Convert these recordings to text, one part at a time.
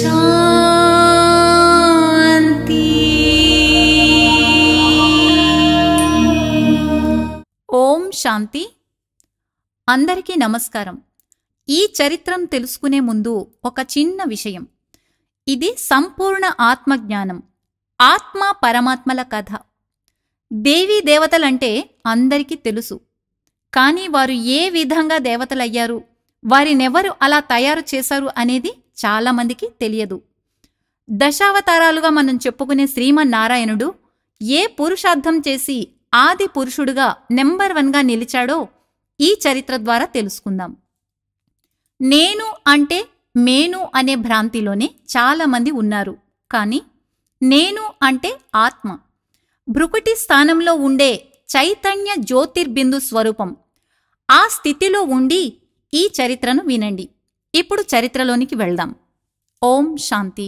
శాంతి ఓం శాంతి అందరికీ నమస్కారం ఈ చరిత్రం తెలుసుకునే ముందు ఒక చిన్న విషయం ఇది సంపూర్ణ ఆత్మజ్ఞానం ఆత్మ పరమాత్మల కథ దేవీ దేవతలంటే అందరికీ తెలుసు కానీ వారు ఏ విధంగా దేవతలయ్యారు వారినెవరు అలా తయారు చేశారు అనేది చాలామందికి తెలియదు దశావతారాలుగా మనం చెప్పుకునే శ్రీమన్నారాయణుడు ఏ పురుషార్థం చేసి ఆది పురుషుడుగా నెంబర్ వన్గా నిలిచాడో ఈ చరిత్ర ద్వారా తెలుసుకుందాం నేను అంటే మేను అనే భ్రాంతిలోనే చాలామంది ఉన్నారు కానీ నేను అంటే ఆత్మ భృకుటి స్థానంలో ఉండే చైతన్య జ్యోతిర్బిందు స్వరూపం ఆ స్థితిలో ఉండి ఈ చరిత్రను వినండి ఇప్పుడు చరిత్రలోనికి వెళ్దాం ఓం శాంతి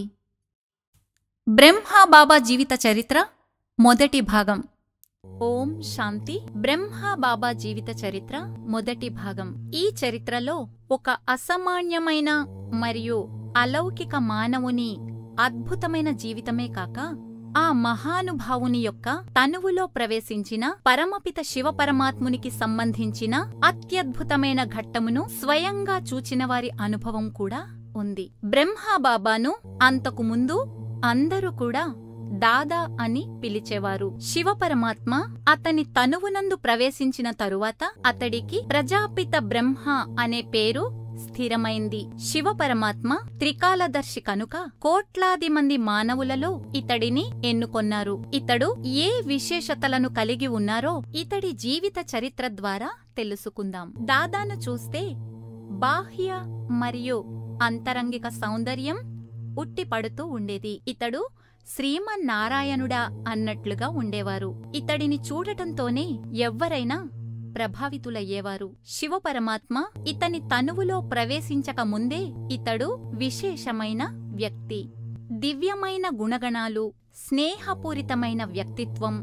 బ్రహ్మ బాబా జీవిత చరిత్ర మొదటి భాగం ఓం శాంతి బ్రహ్మ బాబా జీవిత చరిత్ర మొదటి భాగం ఈ చరిత్రలో ఒక అసామాన్యమైన మరియు అలౌకిక మానవుని అద్భుతమైన జీవితమే కాక ఆ మహానుభావుని యొక్క తనువులో ప్రవేశించిన పరమపిత శివ పరమాత్మునికి సంబంధించిన అత్యద్భుతమైన ఘట్టమును స్వయంగా చూచిన వారి అనుభవం కూడా ఉంది బ్రహ్మబాబాను అంతకు ముందు అందరూ కూడా దాదా అని పిలిచేవారు శివ పరమాత్మ అతని తనువునందు ప్రవేశించిన తరువాత అతడికి ప్రజాపిత బ్రహ్మ అనే పేరు స్థిరమైంది శివ పరమాత్మ త్రికాలదర్శి కనుక కోట్లాది మంది మానవులలో ఇతడిని ఎన్నుకొన్నారు ఇతడు ఏ విశేషతలను కలిగి ఉన్నారో ఇతడి జీవిత చరిత్ర ద్వారా తెలుసుకుందాం దాదాను చూస్తే బాహ్య మరియు అంతరంగిక సౌందర్యం ఉట్టిపడుతూ ఉండేది ఇతడు శ్రీమన్నారాయణుడా అన్నట్లుగా ఉండేవారు ఇతడిని చూడటంతోనే ఎవ్వరైనా ప్రభావితులయ్యేవారు శివపరమాత్మ ఇతని తనువులో ప్రవేశించక ముందే ఇతడు విశేషమైన వ్యక్తి దివ్యమైన గుణగణాలు స్నేహపూరితమైన వ్యక్తిత్వం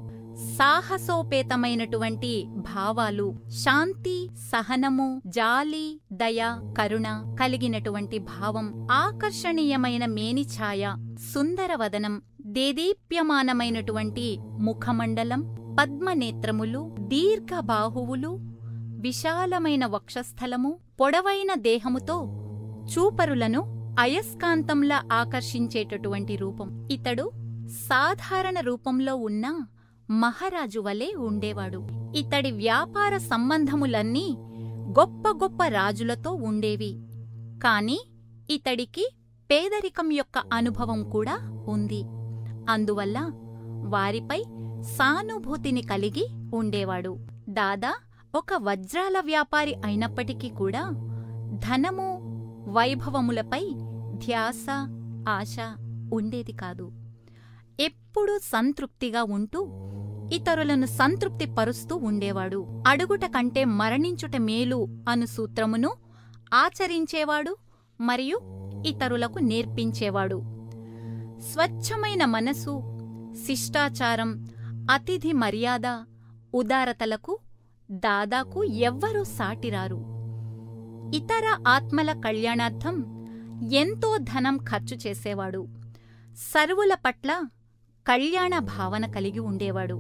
సాహసోపేతమైనటువంటి భావాలు శాంతి సహనము జాలి దయ కరుణ కలిగినటువంటి భావం ఆకర్షణీయమైన మేనిఛాయ సుందరవదనం దేదీప్యమానమైనటువంటి ముఖమండలం పద్మనేత్రములు దీర్ఘబాహువులు విశాలమైన వక్షస్థలము పొడవైన దేహముతో చూపరులను అయస్కాంతంలా ఆకర్షించేటటువంటి రూపం ఇతడు సాధారణ రూపంలో ఉన్న మహారాజు వలె ఉండేవాడు ఇతడి వ్యాపార సంబంధములన్నీ గొప్ప గొప్ప రాజులతో ఉండేవి కాని ఇతడికి పేదరికం యొక్క అనుభవం కూడా ఉంది అందువల్ల వారిపై సానుభూతిని కలిగి ఉండేవాడు దాదా ఒక వజ్రాల వ్యాపారి అయినప్పటికీ కూడా ధనము వైభవములపై ధ్యాస ఆశ ఉండేది కాదు ఎప్పుడూ సంతృప్తిగా ఉంటూ ఇతరులను సంతృప్తి పరుస్తూ ఉండేవాడు అడుగుట కంటే మరణించుట మేలు అను సూత్రమును ఆచరించేవాడు మరియు ఇతరులకు నేర్పించేవాడు స్వచ్ఛమైన మనసు శిష్టాచారం అతిథి మర్యాద ఉదారతలకు దాదాకు ఎవ్వరూ సాటిరారు ఇతర ఆత్మల కళ్యాణార్థం ఎంతో ధనం ఖర్చు చేసేవాడు సర్వుల పట్ల కళ్యాణ భావన కలిగి ఉండేవాడు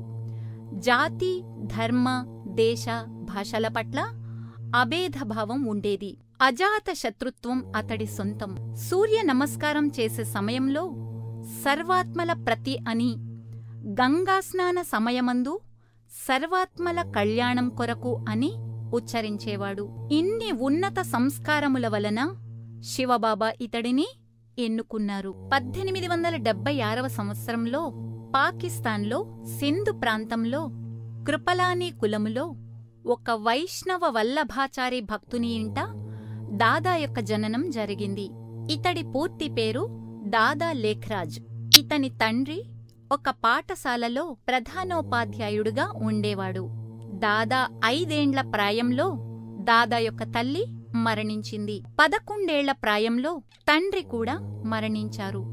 జాతి ధర్మ దేశ భాషల పట్ల అభేదభావం ఉండేది అజాత శత్రుత్వం అతడి సొంతం సూర్య నమస్కారం చేసే సమయంలో సర్వాత్మల ప్రతి అని గంగా స్నాన సమయమందు సర్వాత్మల కళ్యాణం కొరకు అని ఉచ్చరించేవాడు ఇన్ని ఉన్నత సంస్కారముల వలన శివబాబా ఇతడిని ఎన్నుకున్నారు పద్దెనిమిది వందల డెబ్బై ఆరవ సంవత్సరంలో పాకిస్తాన్లో సింధు ప్రాంతంలో కృపలాని కులములో ఒక వైష్ణవ వల్లభాచారి భక్తుని ఇంట దాదా యొక్క జననం జరిగింది ఇతడి పూర్తి పేరు దాదా లేఖ్రాజ్ ఇతని తండ్రి ఒక పాఠశాలలో ప్రధానోపాధ్యాయుడుగా ఉండేవాడు దాదా ఐదేండ్ల ప్రాయంలో దాదా యొక్క తల్లి మరణించింది పదకొండేళ్ల ప్రాయంలో తండ్రి కూడా మరణించారు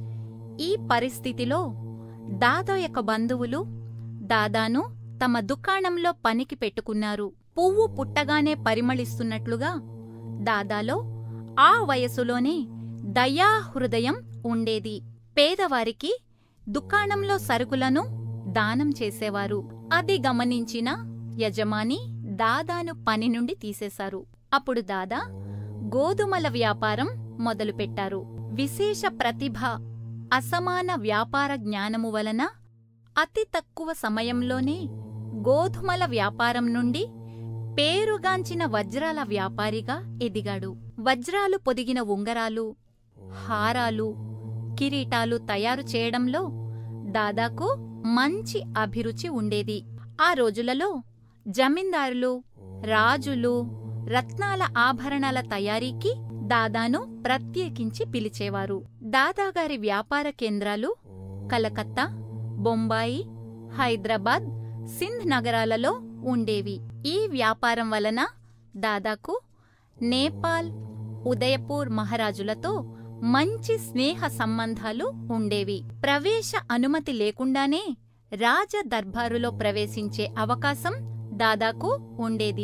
ఈ పరిస్థితిలో దాదా యొక్క బంధువులు దాదాను తమ దుకాణంలో పనికి పెట్టుకున్నారు పువ్వు పుట్టగానే పరిమళిస్తున్నట్లుగా దాదాలో ఆ వయసులోనే దయాహృదయం ఉండేది పేదవారికి దుకాణంలో సరుకులను దానం చేసేవారు అది గమనించిన యజమాని దాదాను పని నుండి తీసేశారు అప్పుడు దాదా గోధుమల వ్యాపారం మొదలుపెట్టారు విశేష ప్రతిభ అసమాన వ్యాపార జ్ఞానము వలన అతి తక్కువ సమయంలోనే గోధుమల వ్యాపారం నుండి పేరుగాంచిన వజ్రాల వ్యాపారిగా ఎదిగాడు వజ్రాలు పొదిగిన ఉంగరాలు హారాలు కిరీటాలు తయారు చేయడంలో దాదాకు మంచి అభిరుచి ఉండేది ఆ రోజులలో జమీందారులు రాజులు రత్నాల ఆభరణాల తయారీకి దాదాను ప్రత్యేకించి పిలిచేవారు దాదాగారి వ్యాపార కేంద్రాలు కలకత్తా బొంబాయి హైదరాబాద్ సింధ్ నగరాలలో ఉండేవి ఈ వ్యాపారం వలన దాదాకు నేపాల్ ఉదయపూర్ మహారాజులతో మంచి స్నేహ సంబంధాలు ఉండేవి ప్రవేశ అనుమతి లేకుండానే రాజ దర్బారులో ప్రవేశించే అవకాశం దాదాకు ఉండేది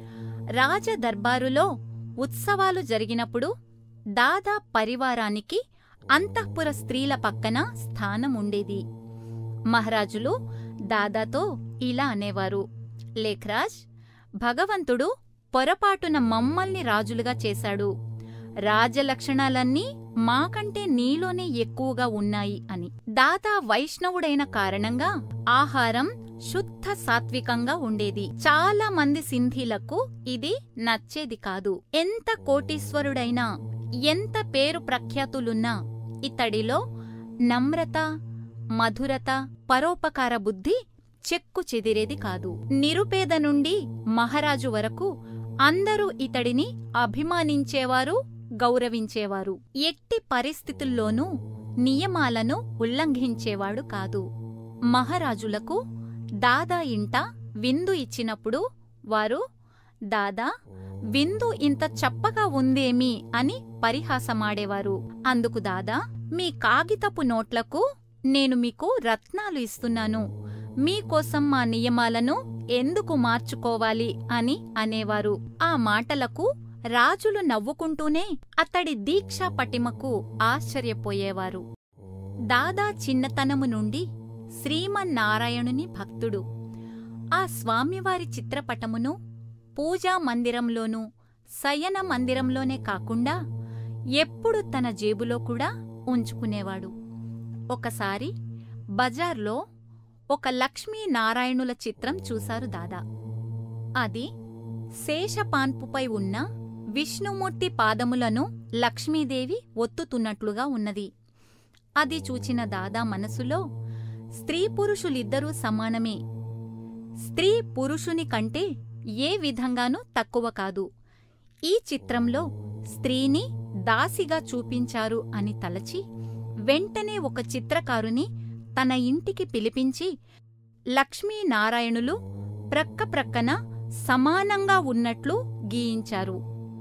రాజ దర్బారులో ఉత్సవాలు జరిగినప్పుడు దాదా పరివారానికి అంతఃపుర స్త్రీల పక్కన స్థానం ఉండేది మహారాజులు దాదాతో ఇలా అనేవారు లేఖ్రాజ్ భగవంతుడు పొరపాటున మమ్మల్ని రాజులుగా చేశాడు రాజలక్షణాలన్నీ మాకంటే నీలోనే ఎక్కువగా ఉన్నాయి అని దాదా వైష్ణవుడైన కారణంగా ఆహారం శుద్ధ సాత్వికంగా ఉండేది చాలా మంది సింధీలకు ఇది నచ్చేది కాదు ఎంత కోటీశ్వరుడైనా ఎంత పేరు ప్రఖ్యాతులున్నా ఇతడిలో నమ్రత మధురత పరోపకార బుద్ధి చెక్కు చెదిరేది కాదు నిరుపేద నుండి మహారాజు వరకు అందరూ ఇతడిని అభిమానించేవారు గౌరవించేవారు ఎట్టి పరిస్థితుల్లోనూ నియమాలను ఉల్లంఘించేవాడు కాదు మహారాజులకు దాదా ఇంట విందు ఇచ్చినప్పుడు వారు దాదా విందు ఇంత చప్పగా ఉందేమి అని పరిహాసమాడేవారు అందుకు దాదా మీ కాగితపు నోట్లకు నేను మీకు రత్నాలు ఇస్తున్నాను మీకోసం మా నియమాలను ఎందుకు మార్చుకోవాలి అని అనేవారు ఆ మాటలకు రాజులు నవ్వుకుంటూనే అతడి దీక్షా పటిమకు ఆశ్చర్యపోయేవారు దాదా చిన్నతనము నుండి శ్రీమన్నారాయణుని భక్తుడు ఆ స్వామివారి చిత్రపటమును పూజా మందిరంలోనూ శయన మందిరంలోనే కాకుండా ఎప్పుడు తన జేబులో కూడా ఉంచుకునేవాడు ఒకసారి బజార్లో ఒక లక్ష్మీనారాయణుల చిత్రం చూశారు దాదా అది శేషపాన్పుపై ఉన్న విష్ణుమూర్తి పాదములను లక్ష్మీదేవి ఒత్తుతున్నట్లుగా ఉన్నది అది చూచిన దాదా మనసులో స్త్రీ పురుషులిద్దరూ సమానమే స్త్రీ పురుషుని కంటే ఏ విధంగానూ తక్కువ కాదు ఈ చిత్రంలో స్త్రీని దాసిగా చూపించారు అని తలచి వెంటనే ఒక చిత్రకారుని తన ఇంటికి పిలిపించి లక్ష్మీనారాయణులు ప్రక్కప్రక్కన సమానంగా ఉన్నట్లు గీయించారు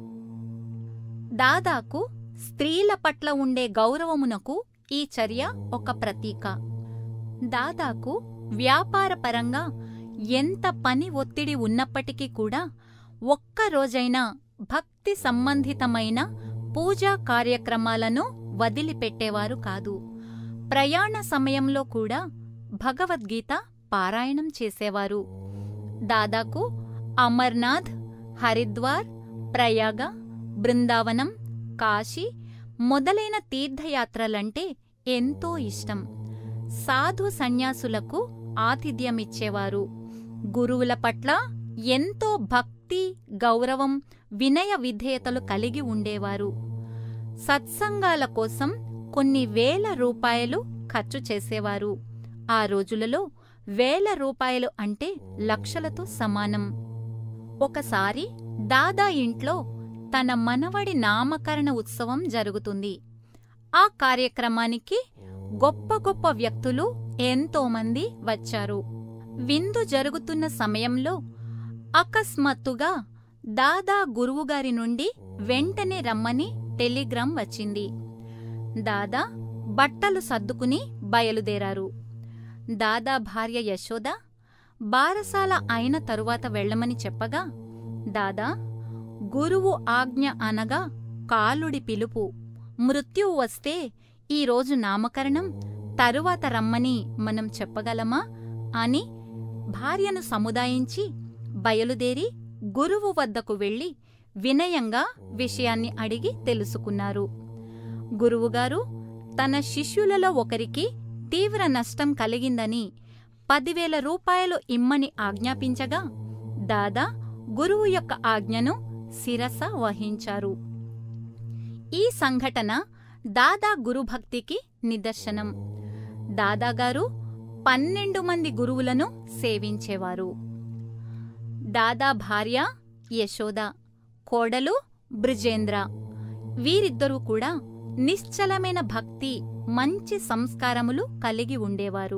దాదాకు స్త్రీల పట్ల ఉండే గౌరవమునకు ఈ చర్య ఒక ప్రతీక దాదాకు వ్యాపారపరంగా ఎంత పని ఒత్తిడి ఉన్నప్పటికీ కూడా ఒక్క రోజైనా భక్తి సంబంధితమైన పూజా కార్యక్రమాలను వదిలిపెట్టేవారు కాదు ప్రయాణ సమయంలో కూడా భగవద్గీత పారాయణం చేసేవారు దాదాకు అమర్నాథ్ హరిద్వార్ ప్రయాగ బృందావనం కాశీ మొదలైన తీర్థయాత్రలంటే ఎంతో ఇష్టం సాధు సన్యాసులకు ఆతిథ్యమిచ్చేవారు గురువుల పట్ల ఎంతో భక్తి గౌరవం వినయ విధేయతలు కలిగి ఉండేవారు సత్సంగాల కోసం కొన్ని వేల రూపాయలు ఖర్చు చేసేవారు ఆ రోజులలో వేల రూపాయలు అంటే లక్షలతో సమానం ఒకసారి దాదా ఇంట్లో తన మనవడి నామకరణ ఉత్సవం జరుగుతుంది ఆ కార్యక్రమానికి గొప్ప గొప్ప వ్యక్తులు ఎంతోమంది వచ్చారు విందు జరుగుతున్న సమయంలో అకస్మాత్తుగా దాదా గురువుగారి నుండి వెంటనే రమ్మని టెలిగ్రామ్ వచ్చింది దాదా బట్టలు సర్దుకుని బయలుదేరారు దాదా భార్య యశోద బారసాల అయిన తరువాత వెళ్ళమని చెప్పగా దాదా గురువు ఆజ్ఞ అనగా కాలుడి పిలుపు మృత్యువు వస్తే ఈరోజు నామకరణం తరువాత రమ్మని మనం చెప్పగలమా అని భార్యను సముదాయించి బయలుదేరి గురువు వద్దకు వెళ్ళి వినయంగా విషయాన్ని అడిగి తెలుసుకున్నారు గురువుగారు తన శిష్యులలో ఒకరికి తీవ్ర నష్టం కలిగిందని పదివేల రూపాయలు ఇమ్మని ఆజ్ఞాపించగా దాదా గురువు యొక్క ఆజ్ఞను శిరస వహించారు ఈ సంఘటన దాదా గురుభక్తికి నిదర్శనం దాదాగారు పన్నెండు మంది గురువులను సేవించేవారు దాదా భార్య యశోద కోడలు బ్రిజేంద్ర వీరిద్దరూ కూడా నిశ్చలమైన భక్తి మంచి సంస్కారములు కలిగి ఉండేవారు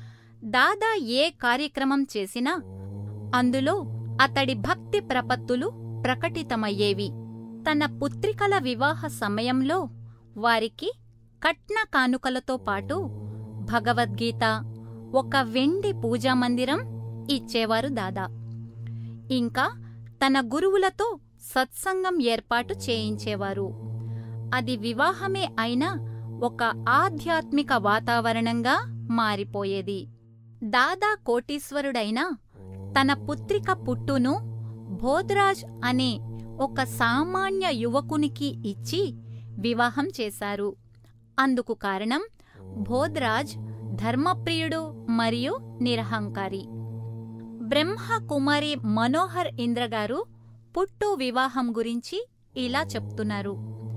దాదా ఏ కార్యక్రమం చేసినా అందులో అతడి భక్తి ప్రపత్తులు ప్రకటితమయ్యేవి తన పుత్రికల వివాహ సమయంలో వారికి కట్న కానుకలతో పాటు భగవద్గీత ఒక వెండి పూజామందిరం ఇచ్చేవారు దాదా ఇంకా తన గురువులతో సత్సంగం ఏర్పాటు చేయించేవారు అది వివాహమే అయినా ఒక ఆధ్యాత్మిక వాతావరణంగా మారిపోయేది దాదా కోటీశ్వరుడైన తన పుత్రిక పుట్టును భోద్రాజ్ అనే ఒక సామాన్య యువకునికి ఇచ్చి వివాహం చేశారు అందుకు కారణం భోద్రాజ్ ధర్మప్రియుడు మరియు నిరహంకారి బ్రహ్మ కుమారి మనోహర్ ఇంద్రగారు పుట్టు వివాహం గురించి ఇలా చెప్తున్నారు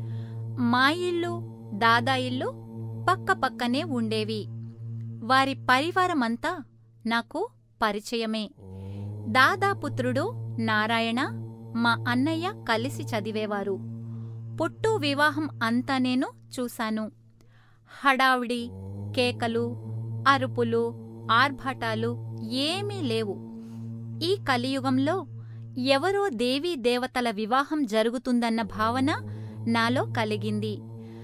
మా ఇల్లు దాదా ఇల్లు పక్కపక్కనే ఉండేవి వారి పరివారమంతా నాకు పరిచయమే దాదాపుత్రుడు నారాయణ మా అన్నయ్య కలిసి చదివేవారు పుట్టు వివాహం అంతా నేను చూశాను హడావిడి కేకలు అరుపులు ఆర్భాటాలు ఏమీ లేవు ఈ కలియుగంలో ఎవరో దేవీ దేవతల వివాహం జరుగుతుందన్న భావన నాలో కలిగింది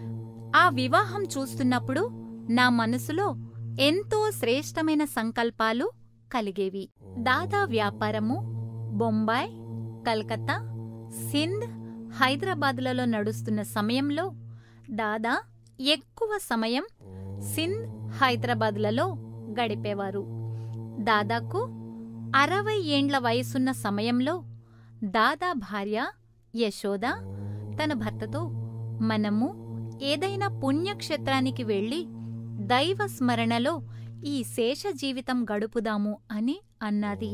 ఆ వివాహం చూస్తున్నప్పుడు నా మనసులో ఎంతో శ్రేష్టమైన సంకల్పాలు కలిగేవి దాదా వ్యాపారము బొంబాయి కల్కత్తా సింధ్ హైదరాబాద్లలో నడుస్తున్న సమయంలో దాదా ఎక్కువ సమయం సింధ్ హైదరాబాద్లలో గడిపేవారు దాదాకు అరవై ఏండ్ల వయసున్న సమయంలో దాదా భార్య యశోద తన భర్తతో మనము ఏదైనా పుణ్యక్షేత్రానికి వెళ్ళి దైవ స్మరణలో ఈ శేష జీవితం గడుపుదాము అని అన్నది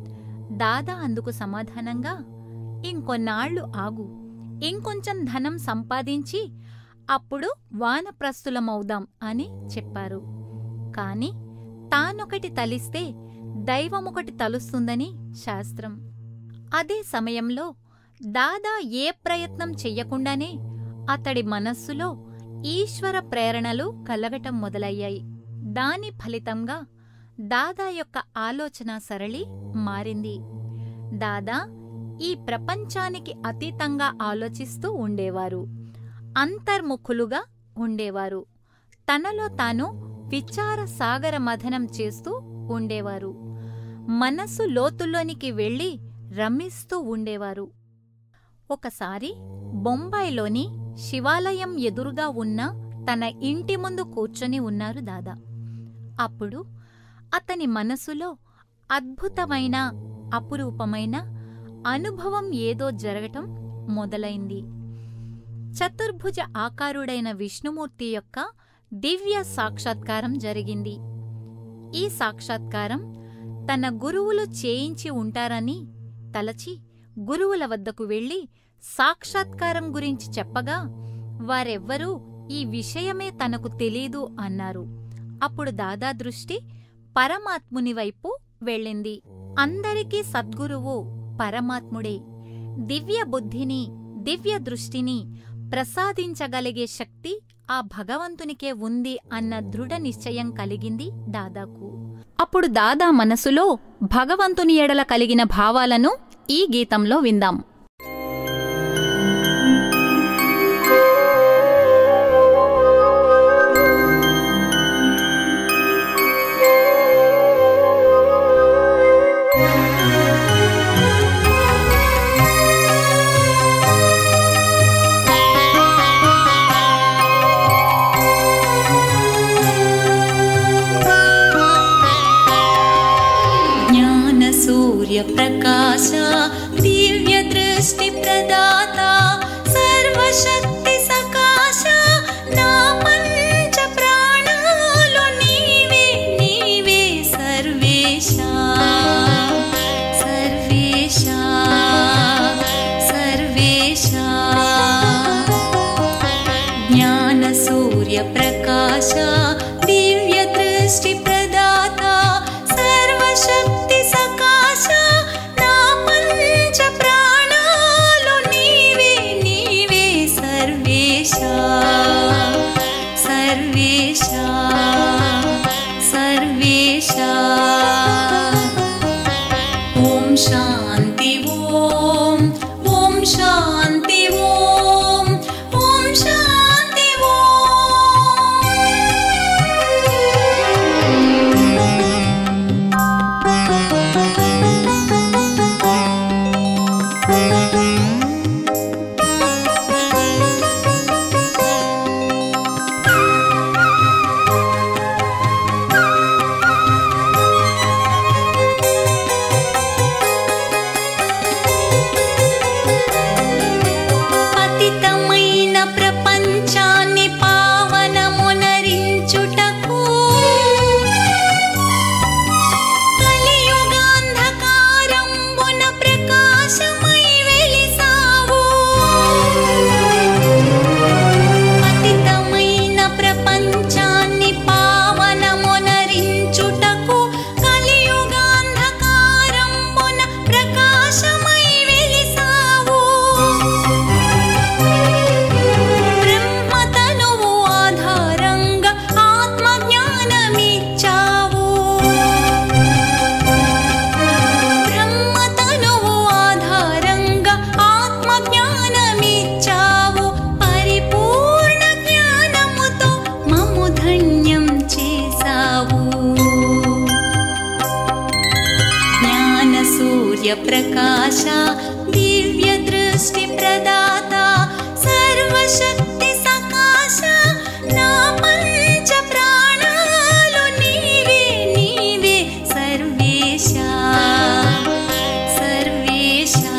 దాదా అందుకు సమాధానంగా ఇంకొన్నాళ్లు ఆగు ఇంకొంచెం ధనం సంపాదించి అప్పుడు వానప్రస్తులమవుదాం అని చెప్పారు కాని తానొకటి తలిస్తే దైవమొకటి తలుస్తుందని శాస్త్రం అదే సమయంలో దాదా ఏ ప్రయత్నం చెయ్యకుండానే అతడి మనస్సులో ఈశ్వర ప్రేరణలు కలగటం మొదలయ్యాయి దాని ఫలితంగా దాదా యొక్క ఆలోచన సరళి మారింది దాదా ఈ ప్రపంచానికి అతీతంగా ఆలోచిస్తూ ఉండేవారు అంతర్ముఖులుగా ఉండేవారు తనలో తాను విచార సాగర మథనం చేస్తూ ఉండేవారు మనస్సు లోతుల్లోనికి వెళ్ళి రమిస్తూ ఉండేవారు ఒకసారి బొంబాయిలోని శివాలయం ఎదురుగా ఉన్న తన ఇంటి ముందు కూర్చొని ఉన్నారు దాదా అప్పుడు అతని మనసులో అద్భుతమైన అపురూపమైన అనుభవం ఏదో జరగటం మొదలైంది చతుర్భుజ ఆకారుడైన విష్ణుమూర్తి యొక్క దివ్య సాక్షాత్కారం జరిగింది ఈ సాక్షాత్కారం తన గురువులు చేయించి ఉంటారని తలచి గురువుల వద్దకు వెళ్లి సాక్షాత్కారం గురించి చెప్పగా వారెవ్వరూ ఈ విషయమే తనకు తెలీదు అన్నారు అప్పుడు దాదా దృష్టి పరమాత్ముని వైపు వెళ్ళింది అందరికీ సద్గురువు పరమాత్ముడే దివ్య బుద్ధిని దివ్య దృష్టిని ప్రసాదించగలిగే శక్తి ఆ భగవంతునికే ఉంది అన్న దృఢ నిశ్చయం కలిగింది దాదాకు అప్పుడు దాదా మనసులో భగవంతుని ఎడల కలిగిన భావాలను ఈ గీతంలో విందాం ज्ञानसूर्यप्रकाश दिव्यदृष्टिप्रदाता सर्वशक्तिसकाश ना पञ्चप्राणालो नीवे नीवे सर्वेशा सर्वेशा सर्वेशा ॐ शान्ति ॐ ॐ शान्ति ॐ ॐ शान्ति పతితమైన ప్రపంచాన్ని పావనమునరించుటకు కలియుగాంధకారంబున ప్రకాశమై వెలిసావు పతితమైన ప్రపంచాన్ని పావనమునరించుటకు కలియుగాంధకారంబున ప్రకాశమై వెలిసావు బ్రహ్మతనువు ఆధారంగా ఆత్మజ్ఞానమిచ్చావు బ్రహ్మతనువు ఆధారంగా ఆత్మజ్ఞానమిచ్చావు పరిపూర్ణ జ్ఞానముతో మము ధన్యం చేశావు ज्ञानसूर्यप्रकाश दिव्यदृष्टिप्रदाता सर्वशक्तिसकाश ना पञ्चप्राणालो नीवे नीवे सर्वेशा सर्वेशा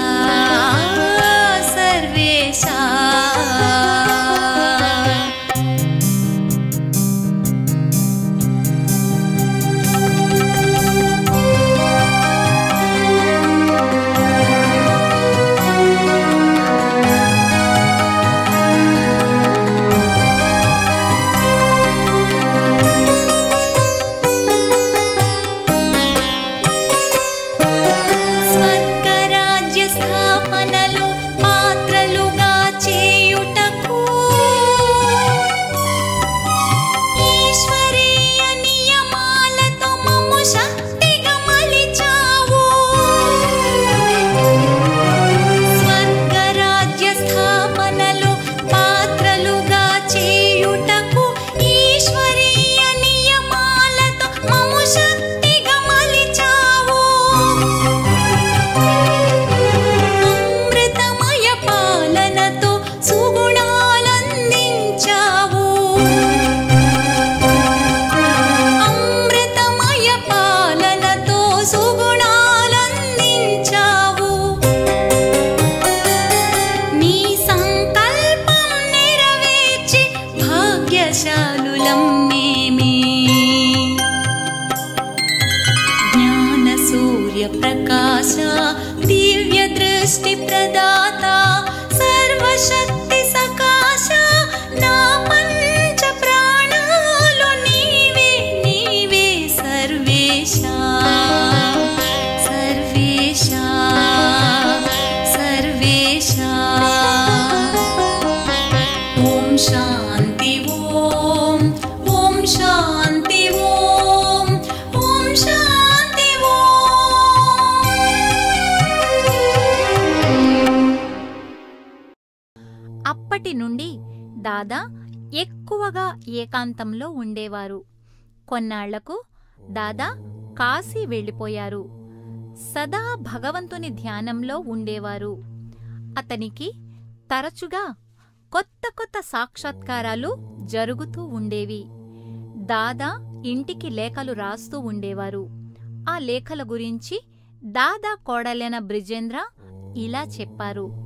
सर्वेशा స్వర్గరాజ్య స్థాపనలో పాత్రలుగా చేయుటకు ఈశ్వరీయ నియమాలతో మమ్ము శక్తిగా మలిచావు స్వర్గరాజ్య స్థాపనలో పాత్రలుగా చేయుటకు ఈశ్వరీయ నియమాలతో మమ్ము శక్తిగా మలిచావు అమృతమయ పాలనతో సుగుణాలందించావు అమృతమయ పాలనతో సుగుణాలందించావు నీ సంకల్పం నెరవేర్చి భాగ్యశాలులం మేమే ज्ञानसूर्यप्रकाश दिव्यदृष्टिप्रदाता सर्वशक्तिसकाश ना पञ्चप्राणालो नीवे नीवे सर्वेशा सर्वेशा सर्वेशा ॐ शान्ति ॐ ॐ शान्ति ॐ ॐ शान्ति ॐ అప్పటి నుండి దాదా ఎక్కువగా ఏకాంతంలో ఉండేవారు కొన్నాళ్లకు దాదా కాశీ వెళ్ళిపోయారు సదా భగవంతుని ధ్యానంలో ఉండేవారు అతనికి తరచుగా కొత్త కొత్త సాక్షాత్కారాలు జరుగుతూ ఉండేవి దాదా ఇంటికి లేఖలు రాస్తూ ఉండేవారు ఆ లేఖల గురించి దాదా కోడలైన బ్రిజేంద్ర ఇలా చెప్పారు